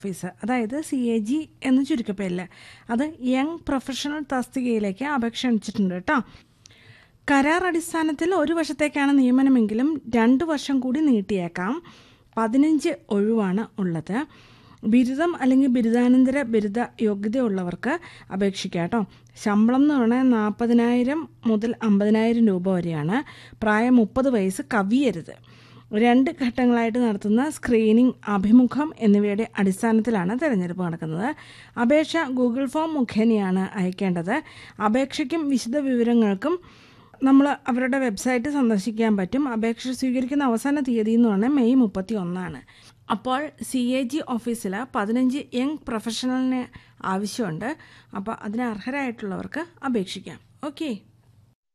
office അതായത് C A G എന്ന് ചുരുക്കപ്പേരിൽ അത് യങ് പ്രൊഫഷണൽ തസ്തികയിലേക്ക് അപേക്ഷ അണിച്ചിട്ടുണ്ട് കേട്ടോ കരാർ അടിസ്ഥാനത്തിൽ ഒരു വർഷത്തേക്കാണ് നിയമനമെങ്കിലും രണ്ട് വർഷം കൂടി നീട്ടിയേക്കാം പതിനഞ്ച് ഒഴിവാണ് ഉള്ളത് ബിരുദം അല്ലെങ്കിൽ ബിരുദാനന്തര ബിരുദ യോഗ്യതയുള്ളവർക്ക് അപേക്ഷിക്കാം കേട്ടോ ശമ്പളം എന്ന് പറഞ്ഞാൽ നാൽപ്പതിനായിരം മുതൽ അമ്പതിനായിരം രൂപ വരെയാണ് പ്രായം മുപ്പത് വയസ്സ് കവിയരുത് രണ്ട് ഘട്ടങ്ങളായിട്ട് നടത്തുന്ന സ്ക്രീനിംഗ് അഭിമുഖം എന്നിവയുടെ അടിസ്ഥാനത്തിലാണ് തിരഞ്ഞെടുപ്പ് നടക്കുന്നത് അപേക്ഷ ഗൂഗിൾ ഫോം മുഖേനയാണ് അയക്കേണ്ടത് അപേക്ഷയ്ക്കും വിശദ വിവരങ്ങൾക്കും നമ്മൾ അവരുടെ വെബ്സൈറ്റ് സന്ദർശിക്കാൻ പറ്റും അപേക്ഷ സ്വീകരിക്കുന്ന അവസാന തീയതി എന്ന് പറഞ്ഞാൽ മെയ് മുപ്പത്തി ഒന്നാണ് അപ്പോൾ സി എ ജി ഓഫീസിൽ പതിനഞ്ച് യങ് പ്രൊഫഷണലിന് ആവശ്യമുണ്ട് അപ്പോൾ അതിന് അർഹരായിട്ടുള്ളവർക്ക് അപേക്ഷിക്കാം ഓക്കെ